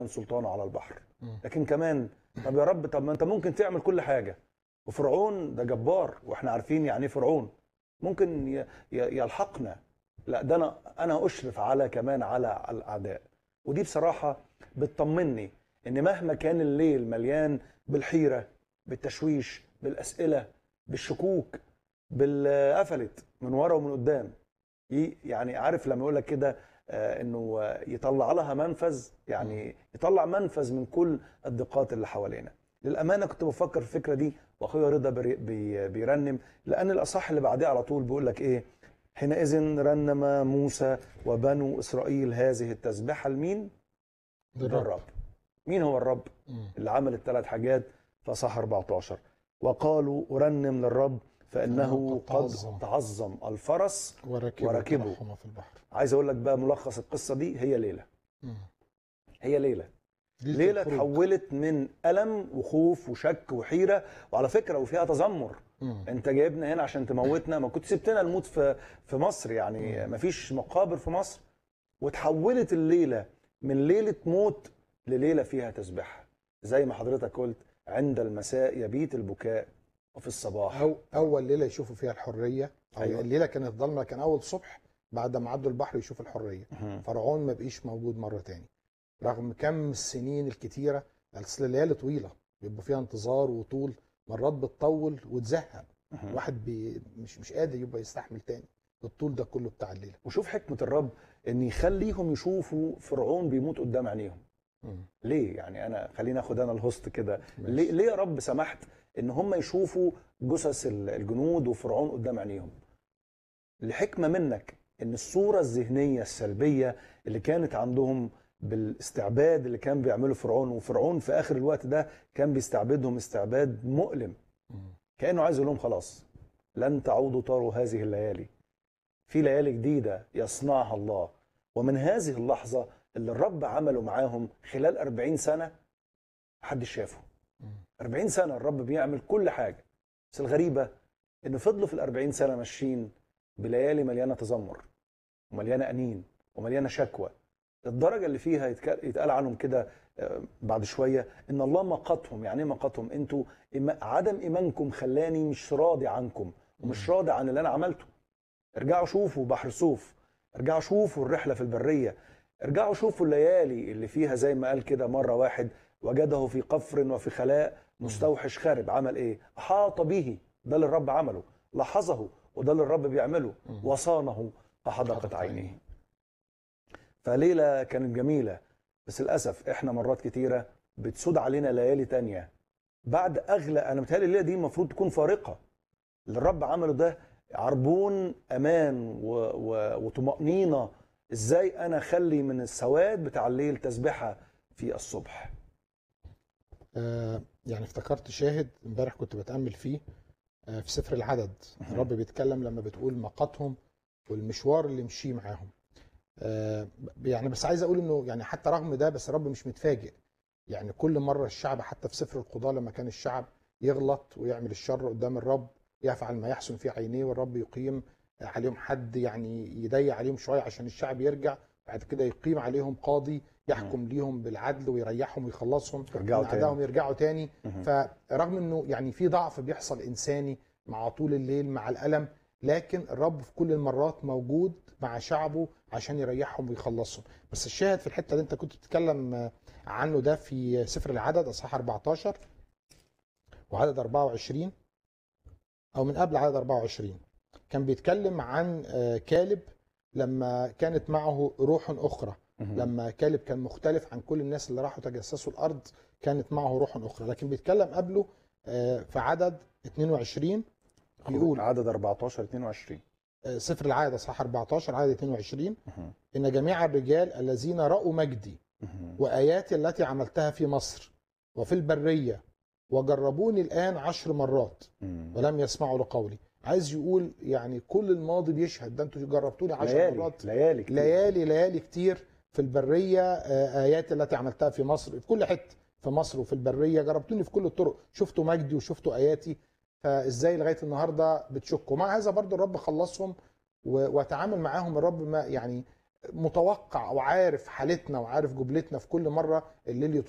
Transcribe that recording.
سلطانه على البحر مم. لكن كمان طب يا رب طب ما انت ممكن تعمل كل حاجه وفرعون ده جبار واحنا عارفين يعني ايه فرعون ممكن ي- ي- يلحقنا لا ده انا انا اشرف على كمان على على الاعداء ودي بصراحه بتطمني ان مهما كان الليل مليان بالحيره بالتشويش بالاسئله بالشكوك بالقفلت من ورا ومن قدام ي- يعني عارف لما يقول لك كده آه، انه آه، يطلع لها منفذ يعني يطلع منفذ من كل الضيقات اللي حوالينا للامانه كنت بفكر في الفكره دي واخويا رضا بري- بي- بيرنم لان الاصح اللي بعديه على طول بيقول لك ايه حينئذ رنم موسى وبنو اسرائيل هذه التسبيحه لمين؟ للرب مين هو الرب؟ مم. اللي عمل الثلاث حاجات في صح 14 وقالوا أرنم للرب فإنه قد قد تعظم. تعظم الفرس وركبوا وركبوا. ترحما في البحر عايز أقول لك بقى ملخص القصة دي هي ليلة مم. هي ليلة ليلة ليلة الخروج. تحولت من ألم وخوف وشك وحيرة وعلى فكرة وفيها تذمر مم. انت جايبنا هنا عشان تموتنا ما كنت سبتنا نموت في في مصر يعني مم. ما فيش مقابر في مصر وتحولت الليله من ليله موت لليله فيها تسبيح زي ما حضرتك قلت عند المساء يبيت البكاء وفي الصباح أو أول ليلة يشوفوا فيها الحرية أو أيوة. أيوة. الليلة كانت ضلمة كان أول صبح بعد ما عدوا البحر يشوف الحرية مهم. فرعون ما بقيش موجود مرة تاني رغم كم السنين الكتيرة أصل الليالي طويلة بيبقى فيها انتظار وطول مرات بتطول وتزهق مهم. الواحد بي مش مش قادر يبقى يستحمل تاني الطول ده كله بتاع الليلة وشوف حكمه الرب ان يخليهم يشوفوا فرعون بيموت قدام عينيهم مم. ليه يعني انا خليني اخد انا الهوست كده ماشي. ليه ليه يا رب سمحت ان هم يشوفوا جثث ال- الجنود وفرعون قدام عينيهم لحكمه منك ان الصوره الذهنيه السلبيه اللي كانت عندهم بالاستعباد اللي كان بيعمله فرعون وفرعون في اخر الوقت ده كان بيستعبدهم استعباد مؤلم مم. كانه عايز يقول لهم خلاص لن تعودوا طاروا هذه الليالي في ليالي جديده يصنعها الله ومن هذه اللحظه اللي الرب عمله معاهم خلال 40 سنه محدش شافه مم. 40 سنه الرب بيعمل كل حاجه بس الغريبه ان فضلوا في ال 40 سنه ماشيين بليالي مليانه تذمر ومليانه انين ومليانه شكوى الدرجه اللي فيها يتك- يتقال عنهم كده آه، بعد شويه ان الله مقتهم يعني ايه مقتهم انتوا إيما- عدم ايمانكم خلاني مش راضي عنكم ومش راضي عن اللي انا عملته ارجعوا شوفوا بحر صوف ارجعوا شوفوا الرحله في البريه ارجعوا شوفوا الليالي اللي فيها زي ما قال كده مره واحد وجده في قفر وفي خلاء مستوحش خارب عمل ايه احاط به ده اللي الرب عمله لاحظه وده اللي الرب بيعمله مم. وصانه كحدقه حدقة عينيه عينيه. فليله كانت جميله بس للاسف احنا مرات كتيره بتسود علينا ليالي تانية بعد اغلى انا متهيألي الليله دي المفروض تكون فارقه اللي الرب عمله ده عربون امان و... و... وطمانينه ازاي انا اخلي من السواد بتاع الليل تسبحه في الصبح آه يعني افتكرت شاهد امبارح كنت بتأمل فيه آه في سفر العدد الرب بيتكلم لما بتقول مقاتهم والمشوار اللي مشيه معاهم آه يعني بس عايز اقول انه يعني حتى رغم ده بس الرب مش متفاجئ يعني كل مره الشعب حتى في سفر القضاء لما كان الشعب يغلط ويعمل الشر قدام الرب يفعل ما يحسن في عينيه والرب يقيم عليهم حد يعني يضيق عليهم شويه عشان الشعب يرجع بعد كده يقيم عليهم قاضي يحكم ليهم بالعدل ويريحهم ويخلصهم يرجعوا من تاني. أعدائهم يرجعوا تاني مهم. فرغم انه يعني في ضعف بيحصل انساني مع طول الليل مع الالم لكن الرب في كل المرات موجود مع شعبه عشان يريحهم ويخلصهم بس الشاهد في الحته اللي انت كنت بتتكلم آه، عنه ده في سفر العدد اصحاح 14 وعدد 24 او من قبل عدد 24 كان بيتكلم عن آه، كالب لما كانت معه روح اخرى مهم. لما كالب كان مختلف عن كل الناس اللي راحوا تجسسوا الارض كانت معه روح اخرى لكن بيتكلم قبله آه، في عدد 22 بيقول عدد 14 22 آه، سفر العاده صح 14 عدد 22 مهم. ان جميع الرجال الذين راوا مجدي مهم. واياتي التي عملتها في مصر وفي البريه وجربوني الان عشر مرات مم. ولم يسمعوا لقولي عايز يقول يعني كل الماضي بيشهد ده انتوا جربتوني عشر ليالي مرات ليالي كتير. ليالي ليالي كتير في البريه آه، ايات التي عملتها في مصر في كل حته في مصر وفي البريه جربتوني في كل الطرق شفتوا مجدي وشفتوا اياتي فازاي لغايه النهارده بتشكوا مع هذا برضو الرب خلصهم و- وتعامل معاهم الرب ما يعني متوقع او عارف حالتنا وعارف جملتنا في كل مره الليل